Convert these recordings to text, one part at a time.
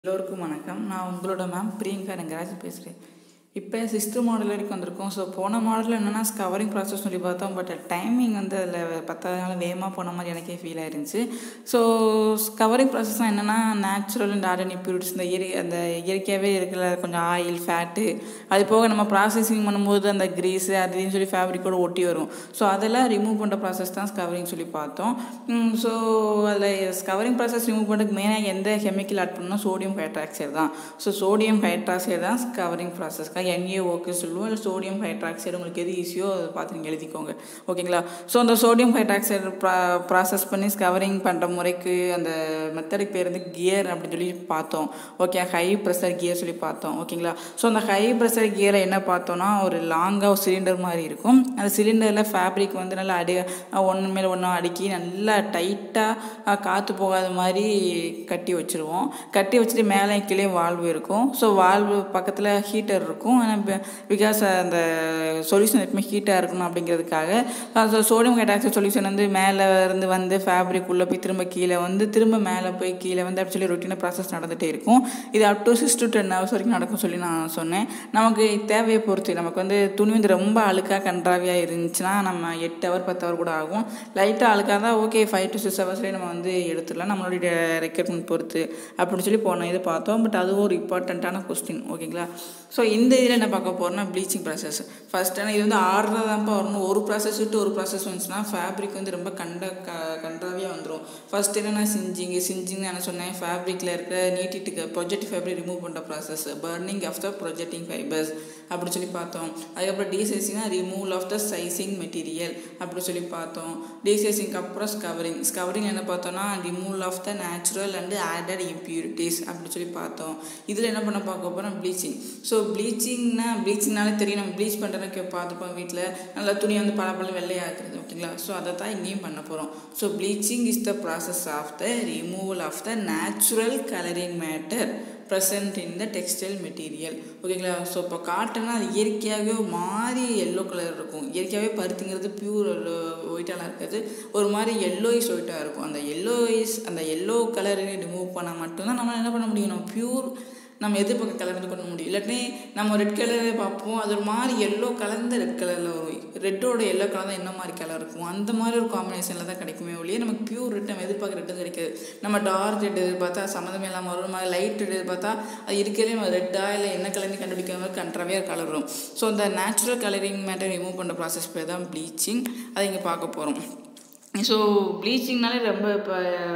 எல்லோருக்கும் வணக்கம் நான் உங்களோட மேம் பிரியங்கா ரங்கராஜ் பேசுகிறேன் இப்போ சிக்ஸ்த்து மாடல் வரைக்கும் வந்திருக்கோம் ஸோ போன மாடலில் என்னென்னா கவரிங் ப்ராசஸ் சொல்லி பார்த்தோம் பட் டைமிங் வந்து அதில் பத்தாதனால வேகமாக போன மாதிரி எனக்கே ஃபீல் ஆயிருந்துச்சு ஸோ கவரிங் ப்ராசஸ்னால் என்னென்னா நேச்சுரல் அண்ட் ஆர்டன் இம்ப்யூரிட்டிஸ் இந்த இயற்கை அந்த இயற்கையாகவே இருக்கிற கொஞ்சம் ஆயில் ஃபேட்டு அது போக நம்ம ப்ராசஸிங் பண்ணும்போது அந்த க்ரீஸு அது இதுன்னு சொல்லி ஃபேப்ரிக்கோட ஒட்டி வரும் ஸோ அதெல்லாம் ரிமூவ் பண்ணுற ப்ராசஸ் தான் ஸ்கவரிங் சொல்லி பார்த்தோம் ஸோ அதில் ஸ்கவரிங் ப்ராசஸ் ரிமூவ் பண்ணுறதுக்கு மெயினாக எந்த கெமிக்கல் ஆட் பண்ணணும் சோடியம் ஹைட்ராக்சைடு தான் ஸோ சோடியம் ஹைட்ராக்சைடு தான் ஸ்கவரிங் ப்ராசஸ்க்காக என்ஏஓக்கு சொல்லுவோம் இல்லை சோடியம் ஹைட்ராக்சைடு உங்களுக்கு எது ஈஸியோ அதை பார்த்து நீங்கள் எழுதிக்கோங்க ஓகேங்களா ஸோ அந்த சோடியம் ஹைட்ராக்சைடு ப்ரா ப்ராசஸ் பண்ணி ஸ்கவரிங் பண்ணுற முறைக்கு அந்த மெத்தடுக்கு பேர் வந்து கியர் அப்படின்னு சொல்லி பார்த்தோம் ஓகே ஹை ப்ரெஷர் கியர் சொல்லி பார்த்தோம் ஓகேங்களா ஸோ அந்த ஹை ப்ரெஷர் கியரை என்ன பார்த்தோன்னா ஒரு லாங்காக ஒரு சிலிண்டர் மாதிரி இருக்கும் அந்த சிலிண்டரில் ஃபேப்ரிக் வந்து நல்லா அடி ஒன்று மேலே ஒன்று அடுக்கி நல்லா டைட்டாக காற்று போகாத மாதிரி கட்டி வச்சுருவோம் கட்டி வச்சுட்டு மேலே கீழே வால்வு இருக்கும் ஸோ வால்வு பக்கத்தில் ஹீட்டர் இருக்கும் ஆனால் பிகாஸ் அந்த சொல்யூஷன் எப்பவுமே ஹீட்டாக இருக்கணும் அப்படிங்கிறதுக்காக ஸோ சோடியம் ஹைட்ராக்சைடு சொல்யூஷன் வந்து மேலே இருந்து வந்து ஃபேப்ரிக் உள்ளே போய் திரும்ப கீழே வந்து திரும்ப மேலே போய் கீழே வந்து அப்படி சொல்லி ரொட்டீனாக ப்ராசஸ் நடந்துகிட்டே இருக்கும் இது up to six to ten hours வரைக்கும் நடக்கும் சொல்லி நான் சொன்னேன் நமக்கு தேவையை பொறுத்து நமக்கு வந்து துணி வந்து ரொம்ப அழுக்காக கன்றாவியாக இருந்துச்சுன்னா நம்ம எட்டு ஹவர் பத்து ஹவர் கூட ஆகும் லைட்டாக அழுக்காக தான் ஓகே ஃபைவ் டு சிக்ஸ் ஹவர்ஸ்லேயே நம்ம வந்து எடுத்துடலாம் நம்மளுடைய ரெக்யர்மெண்ட் பொறுத்து அப்படின்னு சொல்லி போன இது பார்த்தோம் பட் அதுவும் ஒரு இம்பார்ட்டண்ட்டான கொஸ்டின் ஓகேங்களா ஸோ இந்த இதில் என்ன பார்க்க போகிறோம்னா ப்ளீச்சிங் ப்ராசஸ் ஃபஸ்ட் ஆனால் இது வந்து ஆர்டராக தான்ப்பா வரணும் ஒரு ப்ராசஸ் விட்டு ஒரு ப்ராசஸ் வந்துச்சுன்னா ஃபேப்ரிக் வந்து ரொம்ப கண்ட க கன்றாவியாக வந்துடும் ஃபஸ்ட் என்னென்னா சிஞ்சிங் சிஞ்சிங் நான் சொன்னேன் ஃபேப்ரிக்கில் இருக்கிற நீட்டிட்டு ப்ரொஜெக்ட் ஃபேப்ரிக் ரிமூவ் பண்ணுற process burning of the projecting fibres அப்படி சொல்லி பார்த்தோம் அதுக்கப்புறம் டீசைசிங்னா removal of the sizing material அப்படி சொல்லி பார்த்தோம் டீசைசிங்க்கு அப்புறம் ஸ்கவரிங் ஸ்கவரிங் என்ன பார்த்தோம்னா removal of the natural and added impurities அப்படி சொல்லி பார்த்தோம் இதில் என்ன பண்ண பார்க்க போகிறோம் ப்ளீச்சிங் ஸோ ப்ளீச்சிங்னா ப்ளீச்சிங்னாலே தெரியும் நம்ம ப்ளீச் பண்ணுறதுக்கு பார்த்துப்போம் வீட்டில் நல்லா துணி வந்து பல பல வெள்ளையாக்குறது ஓகேங்களா ஸோ அதை தான் இங்கேயும் பண்ண போகிறோம் so bleaching is the process of the removal of the natural colouring matter present in the textile material ஓகேங்களா ஸோ இப்போ காட்டனா அது இயற்கையாகவே ஒரு மாதிரி எல்லோ கலர் இருக்கும் இயற்கையாகவே பருத்திங்கிறது பியூர் ஒயிட்டாலாம் இருக்காது ஒரு மாதிரி எல்லோயிஸ் ஒயிட்டாக இருக்கும் அந்த எல்லோயிஸ் அந்த எல்லோ கலரை ரிமூவ் பண்ணால் மட்டும்தான் நம்மளால் என்ன பண்ண முடியும் நம்ம பியூர் நம்ம எதிர்பக்க கலர் வந்து கொண்டு முடியும் இல்லாட்டி நம்ம ரெட் கலரே பார்ப்போம் அது ஒரு மாதிரி எல்லோ கலந்த ரெட் கலரில் வரும் ரெட்டோட எல்லோ கலர் தான் என்ன மாதிரி கலர் இருக்கும் அந்த மாதிரி ஒரு காம்பினேஷனில் தான் கிடைக்குமே ஒழிய நமக்கு பியூர் ரெட் நம்ம எதிர்பார்க்குற ரெட்டு கிடைக்காது நம்ம டார்க் ரெட் எதிர்பார்த்தா சம்மந்தமே இல்லாமல் வரும் மாதிரி லைட் ரெட் எதிர்பார்த்தா அது இருக்கிறதே நம்ம ரெட்டா இல்லை என்ன கலர்னு கண்டுபிடிக்கிற மாதிரி கண்ட்ரவியாக கலர் வரும் ஸோ அந்த நேச்சுரல் கலரிங் மேட்டர் ரிமூவ் பண்ணுற ப்ராசஸ் பேர் தான் ப்ளீச்சிங் அதை இங்கே பார்க்க போகிறோம் ஸோ ப்ளீச்சிங்னாலே ரொம்ப இப்போ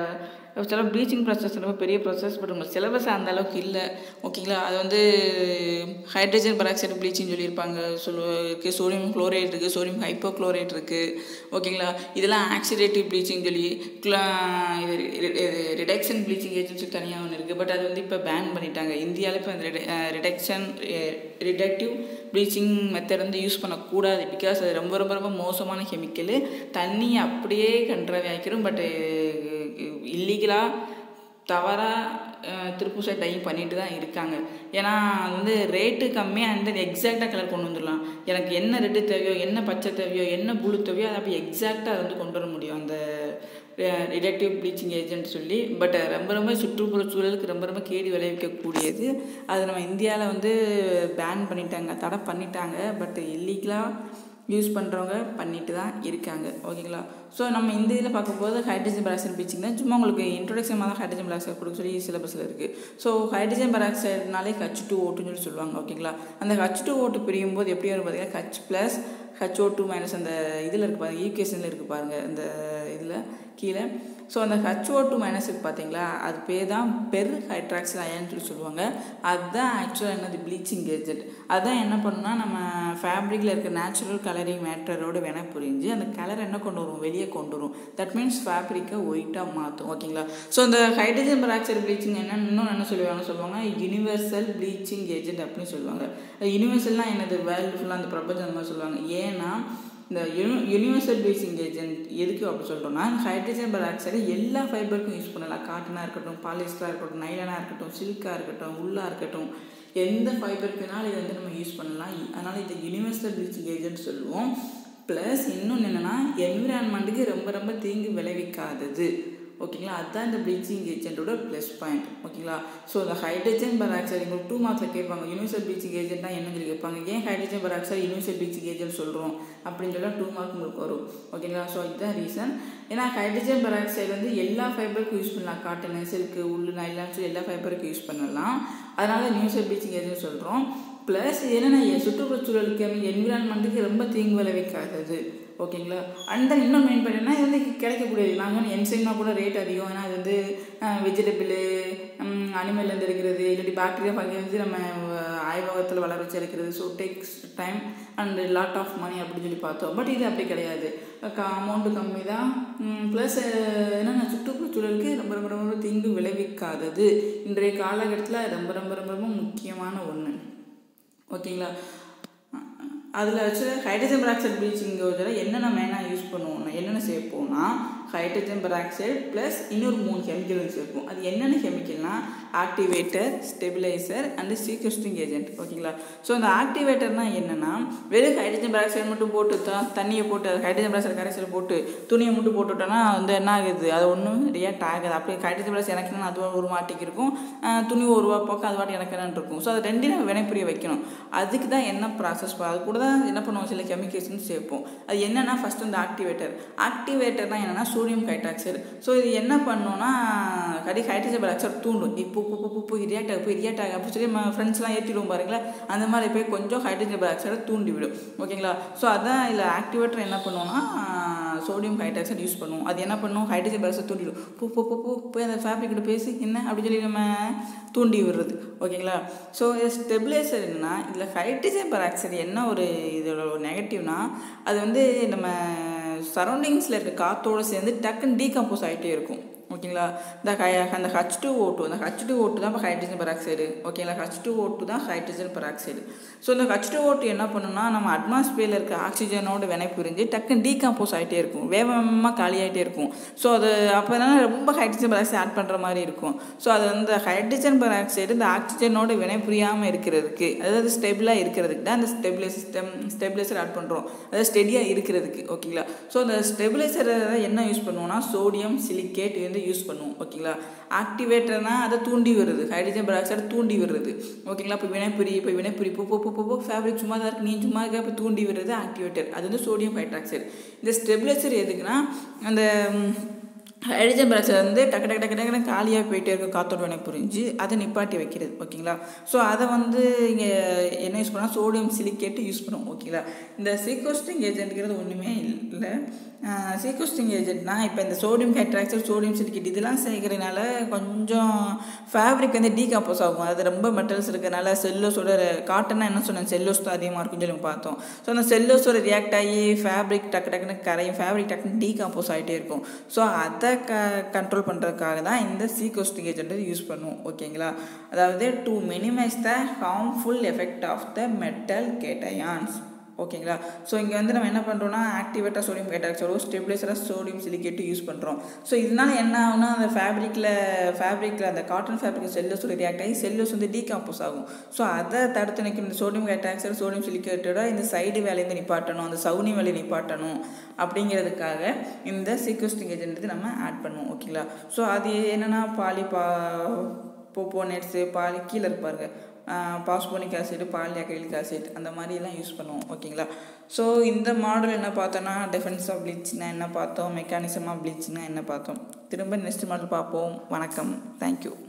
சில ப்ளீச்சிங் ப்ராசஸ் ரொம்ப பெரிய ப்ராசஸ் பட் உங்களுக்கு சிலபஸ் அந்த அளவுக்கு இல்லை ஓகேங்களா அது வந்து ஹைட்ரஜன் பெராக்சைடு ப்ளீச்சிங் சொல்லியிருப்பாங்க சொல்லுக்கு சோடியம் குளோரைட் இருக்குது சோடியம் ஹைப்போ குளோரைட் இருக்குது ஓகேங்களா இதெல்லாம் ஆக்சிடேட்டிவ் ப்ளீச்சிங் சொல்லி இது ரிடக்ஷன் ப்ளீச்சிங் ஏஜென்சி தனியாக ஒன்று இருக்குது பட் அது வந்து இப்போ பேன் பண்ணிட்டாங்க இந்தியாவில் இப்போ அந்த ரிடக்ஷன் ரிடக்டிவ் ப்ளீச்சிங் மெத்தட் வந்து யூஸ் பண்ணக்கூடாது பிகாஸ் அது ரொம்ப ரொம்ப ரொம்ப மோசமான கெமிக்கலு தண்ணியை அப்படியே கண்ட்ராவி ஆக்கிரும் பட்டு இல்லீகலாக தவறாக திருப்பூர் சைட் டைம் பண்ணிட்டு தான் இருக்காங்க ஏன்னா அது வந்து ரேட்டு கம்மியாக அந்த எக்ஸாக்டாக கலர் கொண்டு வந்துடலாம் எனக்கு என்ன ரெட்டு தேவையோ என்ன பச்சை தேவையோ என்ன புழு தேவையோ அதை அப்படி எக்ஸாக்டாக அதை வந்து கொண்டு வர முடியும் அந்த ரிடக்டிவ் ப்ளீச்சிங் ஏஜென்ட் சொல்லி பட் ரொம்ப ரொம்ப சுற்றுப்புற சூழலுக்கு ரொம்ப ரொம்ப கேடி விளைவிக்கக்கூடியது அது நம்ம இந்தியாவில் வந்து பேன் பண்ணிட்டாங்க தடை பண்ணிட்டாங்க பட் இல்லீகலாக யூஸ் பண்ணுறவங்க பண்ணிட்டு தான் இருக்காங்க ஓகேங்களா ஸோ நம்ம இந்த இதில் பார்க்கும்போது ஹைட்ரஜன் பெராக்சைடு ப்ளீச்சிங் தான் சும்மா உங்களுக்கு இன்ட்ரொடக்ஷன் தான் ஹைட்ரஜன் பெராக்சைடு கொடுக்க சொல்லி சிலபஸில் இருக்குது ஸோ ஹைட்ரஜன் பெராக்சைடுனாலே ஹச் டூ ஓட்டுன்னு சொல்லி சொல்லுவாங்க ஓகேங்களா அந்த ஹச் டூ ஓட்டு பிரியும் போது எப்படி வரும் பார்த்தீங்கன்னா H plus HO two minus அந்த இதில் இருக்குது பாருங்கள் ஈக்குவேஷனில் இருக்குது பாருங்கள் இந்த இதில் கீழே ஸோ அந்த ஹச்ஓ டூ மைனஸ் இருக்குது பார்த்தீங்களா அது பேர் தான் பெர் ஹைட்ராக்சல் அயன் சொல்லி சொல்லுவாங்க அதுதான் ஆக்சுவலாக என்னது ப்ளீச்சிங் ஏஜென்ட் அதுதான் என்ன பண்ணுன்னா நம்ம ஃபேப்ரிக்கில் இருக்க நேச்சுரல் கலரிங் மேட்டரோட வேணால் புரிஞ்சு அந்த கலர் என்ன கொண்டு வரும் வெளியே கொண்டு வரும் தட் மீன்ஸ் ஃபேப்ரிக்கை ஒயிட்டாக மாற்றும் ஓகேங்களா ஸோ இந்த ஹைட்ரஜன் பெராக்சைடு ப்ளீச்சிங் என்ன இன்னும் என்ன சொல்லுவாங்க சொல்லுவாங்க யூனிவர்சல் ப்ளீச்சிங் ஏஜென்ட் அப்படின்னு சொல்லுவாங்க யூனிவர்சல்னால் என்னது வேர்ல்டு ஃபுல்லாக அந்த பிரபஞ்சம் அந்த மாதிரி சொல்லுவாங்க ஏன்னா இந்த யூனி யூனிவர்சல் பேசிங் ஏஜென்ட் எதுக்கு அப்படி சொல்கிறோம்னா ஹைட்ரஜன் பெராக்சைடு எல்லா ஃபைபருக்கும் யூஸ் பண்ணலாம் காட்டனாக இருக்கட்டும் பாலிஸ்டராக இருக்கட்டும் நைலனாக இருக்கட்டும் சில்காக இருக்கட்டும் உள்ளாக இருக்கட்டும் எந்த ஃபைபருக்குனாலும் இதை வந்து நம்ம யூஸ் பண்ணலாம் அதனால் இதை யூனிவர்சல் ப்ளீச்சிங் ஏஜென்ட் சொல்லுவோம் ப்ளஸ் இன்னொன்று என்னென்னா என்விரான்மெண்ட்டுக்கு ரொம்ப ரொம்ப தீங்கு விளைவிக்காதது ஓகேங்களா அதுதான் இந்த ப்ளீச்சிங் ஏஜென்ட்டோட ப்ளஸ் பாயிண்ட் ஓகேங்களா ஸோ இந்த ஹைட்ரஜன் பெராக்சைடு உங்களுக்கு டூ மார்க்ஸில் கேட்பாங்க யூனிவர்சல் ப்ளீச்சிங் ஏஜென்ட்னா என்னன்னு சொல்லி கேட்பாங்க ஏன் hydrogen peroxide universal bleaching agent சொல்கிறோம் அப்படின்னு சொல்லி டூ மார்க் உங்களுக்கு வரும் ஓகேங்களா ஸோ இதுதான் ரீசன் ஏன்னா ஹைட்ரஜன் பெராக்சைடு வந்து எல்லா ஃபைபருக்கும் யூஸ் பண்ணலாம் காட்டனு சில்க்கு உள்ளு நைலான்னு சொல்லி எல்லா ஃபைபருக்கும் யூஸ் பண்ணலாம் அதனால யூனிவர்சல் ப்ளீச்சிங் ஏஜென்ட் சொல்கிறோம் ப்ளஸ் என்னென்ன சுற்றுப்புறச்சூழலுக்கு என்விரான்மெண்ட்டுக்கு ரொம்ப தீங்கு விளைவிக்காதது ஓகேங்களா அண்ட் தென் இன்னும் மெயின் பண்ணினா இது வந்து கிடைக்கக்கூடியது நாங்கள் வந்து என்சைம்னா கூட ரேட் அதிகம் ஏன்னா அது வந்து வெஜிடபிள் அனிமல்லேருந்து எடுக்கிறது இல்லாட்டி பாக்டீரியா பகை வந்து நம்ம ஆய்வகத்தில் வளர வச்சு எடுக்கிறது so takes time and lot of money அப்படின்னு சொல்லி பார்த்தோம் பட் இது அப்படி கிடையாது அமௌண்ட்டு கம்மி தான் ப்ளஸ் என்னென்ன சுற்றுப்புறச்சூழலுக்கு ரொம்ப ரொம்ப ரொம்ப தீங்கு விளைவிக்காதது இன்றைய காலகட்டத்தில் ரொம்ப ரொம்ப ரொம்ப ரொம்ப முக்கியமான ஒன்று ஓகேங்களா அதில் வச்சு ஹைட்ரஜன் பெராக்சைடு ப்ளீச்சிங் இதில் என்னென்ன மெயினாக யூஸ் பண்ணுவோம்னா என்னென்ன சேர்ப்போம்னா ஹைட்ரஜன் பெராக்சைடு ப்ளஸ் இன்னொரு மூணு கெமிக்கல் சேர்ப்போம் அது என்னென்ன கெமிக்கல்னால் activator stabiliser and sequestering agent ஓகேங்களா ஸோ அந்த ஆக்டிவேட்டர்னால் என்னென்னா வெறும் ஹைட்ரஜன் பெராக்சைடு மட்டும் போட்டு தான் தண்ணியை போட்டு ஹைட்ரஜன் பெராக்சைடு கரைசல் போட்டு துணியை மட்டும் போட்டுவிட்டோன்னா வந்து என்ன ஆகுது அது ஒன்றும் ரியாக்ட் ஆகாது அப்படி ஹைட்ரஜன் பெராக்சைடு எனக்கு அது ஒரு மாட்டிக்கு இருக்கும் துணி ஒரு ரூபா பக்கம் அது வாட்டி எனக்கு என்னன்னு இருக்கும் ஸோ அதை ரெண்டையும் நம்ம வினைப்புரிய வைக்கணும் அதுக்கு தான் என்ன ப்ராசஸ் அது கூட தான் என்ன பண்ணுவோம் சில கெமிக்கல்ஸ்னு சேர்ப்போம் அது என்னென்னா ஃபஸ்ட் அந்த ஆக்டிவேட்டர் ஆக்டிவேட்டர்னால் என்னென்னா சோடியம் ஹைட்ராக்சைடு ஸோ இது என்ன பண்ணோன்னா கடி ஹைட்ரஜன் பெராக்சைடு தூண்டும் இப்போ இப்போ இப்போ இப்போ ரியாக்ட் ஆகும் போய் ரியாக்ட் ஆகும் அப்படின்னு சொல்லி நம்ம ஃப்ரெண்ட்ஸ்லாம் ஏற்றிடுவோம் பாருங்களேன் அந்த மாதிரி போய் கொஞ்சம் ஹைட்ரஜன் பெராக்சைடை தூண்டி விடும் ஓகேங்களா ஸோ அதான் இதில் ஆக்டிவேட்டர் என்ன பண்ணுவோம்னா சோடியம் ஹைட்ராக்சைடு யூஸ் பண்ணுவோம் அது என்ன பண்ணும் ஹைட்ரஜன் பெராக்சைடு தூண்டிடும் பூ பூ பூ பூ போய் அந்த ஃபேப்ரிக்கிட்ட பேசி என்ன அப்படின்னு சொல்லி நம்ம தூண்டி விடுறது ஓகேங்களா ஸோ ஸ்டெபிலைசர் என்னன்னா இதில் ஹைட்ரஜன் பெராக்சைடு என்ன ஒரு இதோட ஒரு நெகட்டிவ்னா அது வந்து நம்ம சரௌண்டிங்ஸில் இருக்க காற்றோடு சேர்ந்து டக்குன்னு டீகம்போஸ் ஆகிட்டே இருக்கும் ஓகேங்களா இந்த ஹை அந்த ஹச் டூ ஓ டூ அந்த ஹச் டூ ஓ டூ தான் இப்போ ஹைட்ரஜன் பெராக்சைடு ஓகேங்களா ஹச் டூ ஓ டூ தான் ஹைட்ரஜன் பெராக்சைடு ஸோ இந்த ஹச் டூ ஓ டூ என்ன பண்ணுன்னா நம்ம அட்மாஸ்பியரில் இருக்க ஆக்சிஜனோட வினை புரிஞ்சு டக்குன்னு டீகம்போஸ் ஆகிட்டே இருக்கும் வேகமாக காலியாகிட்டே இருக்கும் ஸோ அது அப்போ என்னன்னா ரொம்ப ஹைட்ரஜன் பெராக்சைடு ஆட் பண்ணுற மாதிரி இருக்கும் ஸோ அது வந்து ஹைட்ரஜன் பெராக்சைடு இந்த ஆக்சிஜனோட வினை புரியாமல் இருக்கிறதுக்கு அதாவது ஸ்டெபிளாக இருக்கிறதுக்கு தான் அந்த ஸ்டெபிலைஸ் சிஸ்டம் ஸ்டெபிலைசர் ஆட் பண்ணுறோம் அதாவது ஸ்டெடியாக இருக்கிறதுக்கு ஓகேங்களா ஸோ அந்த ஸ்டெபிலைசர் என்ன யூஸ் பண்ணுவோம்னா சோடியம் சிலிக்கேட் வந்து யூஸ் பண்ணுவோம் ஓகேங்களா ஆக்டிவேட்டர்னால் அதை தூண்டி வருது ஹைட்ரஜன் பெராக்சைடு தூண்டி விடுறது ஓகேங்களா இப்போ வினைப்புரி இப்போ வினைப்புரி போ போ போ போ ஃபேப்ரிக் சும்மா தான் இருக்குது நீ சும்மா இருக்க இப்போ தூண்டி விடுறது ஆக்டிவேட்டர் அது வந்து சோடியம் ஹைட்ராக்சைடு இந்த ஸ்டெபிலைசர் எதுக்குன்னா அந்த ஹைட்ரஜன் பெராக்சைடு வந்து டக்கு டக்கு டக்கு டக்குன்னு காலியாக போயிட்டே இருக்கும் காத்தோட வினை புரிஞ்சு அதை நிப்பாட்டி வைக்கிறது ஓகேங்களா ஸோ அதை வந்து இங்கே என்ன யூஸ் பண்ணால் சோடியம் சிலிக்கேட்டு யூஸ் பண்ணுவோம் ஓகேங்களா இந்த சீக்வஸ்டிங் ஏஜென்ட்ங்கிறது ஒன்றுமே இல்லை சீக்வஸ்டிங் ஏஜென்ட்னா இப்போ இந்த சோடியம் ஹைட்ராக்சைடு சோடியம் சிலிக்கேட் இதெல்லாம் சேர்க்கறதுனால கொஞ்சம் ஃபேப்ரிக் வந்து டீகம்போஸ் ஆகும் அது ரொம்ப மெட்டல்ஸ் இருக்கிறனால செல்லோஸோட காட்டன்னா என்ன சொன்னேன் செல்லோஸ் தான் அதிகமாக இருக்குன்னு சொல்லி பார்த்தோம் ஸோ அந்த செல்லோஸோட ரியாக்ட் ஆகி ஃபேப்ரிக் டக்கு டக்குன்னு கரையும் ஃபேப்ரிக் டக்குன்னு டீகம்போஸ் ஆகிட்டே இருக்கும் ஸோ அதை க கண்ட்ரோல் பண்ணுறதுக்காக தான் இந்த சீக்வஸ்டிங் ஏஜென்ட் யூஸ் பண்ணுவோம் ஓகேங்களா அதாவது to minimise the harmful effect of the metal cations ஓகேங்களா ஸோ இங்கே வந்து நம்ம என்ன பண்ணுறோம்னா ஆக்டிவேட்டாக சோடியம் ஹைட்ராக்சைடோ ஸ்டெபிலைசராக சோடியம் சிலிக்கேட்டு யூஸ் பண்ணுறோம் ஸோ இதனால என்ன ஆகும்னா அந்த ஃபேப்ரிக்கில் ஃபேப்ரிக்கில் அந்த காட்டன் ஃபேப்ரிக் செல்லோஸ் ரியாக்ட் ஆகி செல்லோஸ் வந்து டீகம்போஸ் ஆகும் ஸோ அதை தடுத்து நிற்கணும் இந்த சோடியம் ஹைட்ராக்சைடு சோடியம் சிலிக்கேட்டோட இந்த சைடு வேலையை நிப்பாட்டணும் அந்த சவுனி வேலையை நிப்பாட்டணும் அப்படிங்கிறதுக்காக இந்த சீக்வஸ்டிங் ஏஜென்ட் நம்ம ஆட் பண்ணுவோம் ஓகேங்களா ஸோ அது என்னென்னா பாலி பா போப்போனேட்ஸு பாலி கீழே இருப்பாருங்க phosphonic acid poly acrylic acid அந்த மாதிரிலாம் யூஸ் பண்ணுவோம் ஓகேங்களா ஸோ இந்த மாடல் என்ன பார்த்தோன்னா டிஃபென்ஸ் ஆஃப் ப்ளீச்னா என்ன பார்த்தோம் மெக்கானிசம் ஆஃப் ப்ளீச்னா என்ன பார்த்தோம் திரும்ப நெக்ஸ்ட் மாடல் பார்ப்போம் வணக்கம் தேங்க்யூ